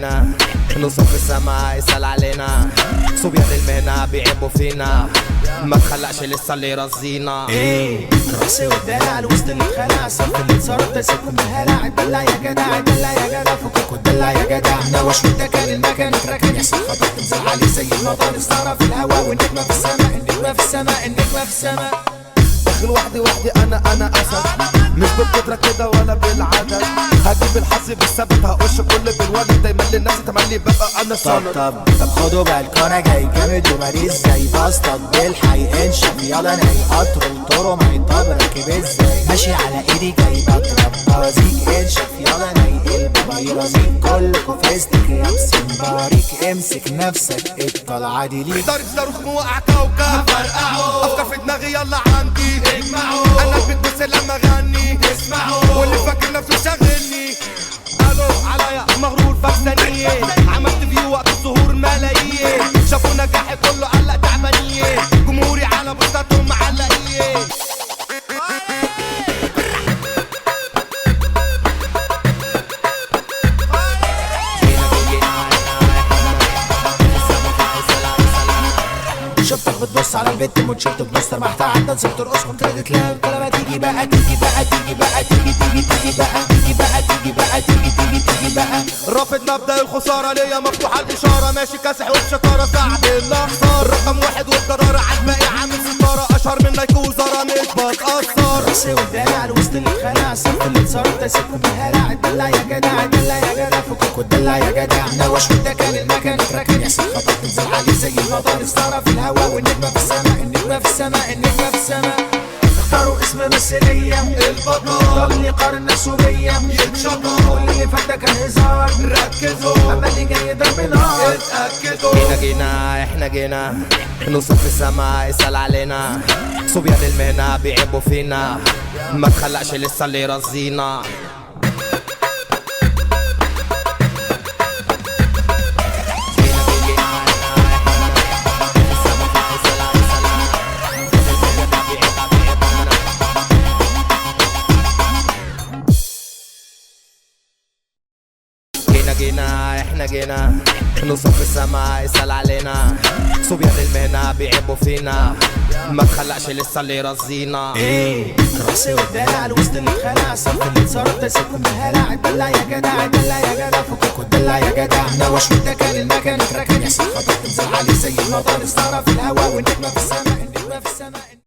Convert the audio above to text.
جينا نوصل في السما يسأل علينا صبيان المهنة بيعبوا فينا ما تخلقش لسه اللي يرزينا ايه راسي والدلع الوسط اللي اتخلع صف اللي اتصرف ده سيبكم بالهلع اتدلع يا جدع اتدلع يا جدع فكك واتدلع يا جدع نوش وانت كان المكان اتركن يحصل خطر تنزل عليه زي المطر استعرى في الهوا والنجمة في السماء النجمة في السماء النجمة في السماء داخل وحدي وحدي انا انا اسد مش بالقدرة كده ولا بالعدد هجيب الحظ بالثبت هقش كل بالولد دايما للناس تملي ببقى انا طب صامد طب طب خدوا بالكم انا جاي جامد ومريض زي بسطك بالحي انشف يلا ناي قطر وطرو ما يطب راكب ازاي ماشي على ايدي جاي بضرب بوازيك انشف يلا ناي البابا يرازيك كلكم فيستك يا بسم باريك امسك نفسك الطلعه دي ليك ضارب صاروخ موقع كوكب فرقعوا افكار في دماغي يلا عندي اجمعوا انا بتبص لما اغني اسمعوا واللي فاكر نفسه شاغلني الو عليا مغرور فكسانية عملت فيو وقت الظهور ملايين شافوا نجاحي كله قلق تعبانية جمهوري على بوستاتهم معلقين شفتك بتبص على البت وتشيرت بنص محتها عدى نسيت ترقصهم تريدت لها قلت لها تيجي بقى تيجي بقى تيجي بقى تيجي تيجي تيجي بقى تيجي بقى تيجي بقى تيجي تيجي تيجي بقى رافض مبدأ الخسارة ليا مفتوحة الإشارة ماشي كاسح وبشطارة ساعد الأخسار رقم واحد والقرار عالباقي عامل ستارة أشهر من نايك وزارة مش بتأثر راسي والدلع الوسط اللي اتخلع الصف اللي اتصرف ده سيبكم بالهلع اتدلع يا جدع اتدلع يا جدع فكك واتدلع يا جدع نوش وانت كان المكان اتركن يحصل خطر تنزل عليه زي المطر استعرى في الهوا والنجمة في السماء النجمة في السماء النجمة في السماء اختاروا اسم مثلية البطل ضل يقارن نفسه بيا يتشطر. كل اللي فات ده كان هزار ركزوا اما اللي جاي ضرب نار اتأكدوا جينا جينا احنا جينا نوصل في السما يسأل علينا صبيان المهنة بيعبوا فينا ما تخلقش لسه اللي يرزينا جينا جينا احنا جينا نوصل في السما يسأل علينا صبيان المهنة بيعبوا فينا ما تخلقش لسه اللي يرزينا ايه راسي والدلع الوسط اللي اتخلع الصف اللي اتصرف ده سيبكم بالهلع اتدلع يا جدع اتدلع يا جدع فكك واتدلع يا جدع نوش وانت كان المكان اتركن يحصل خطر تنزل عليه زي المطر استعرى في الهوا والنجمة في السماء النجمة في السماء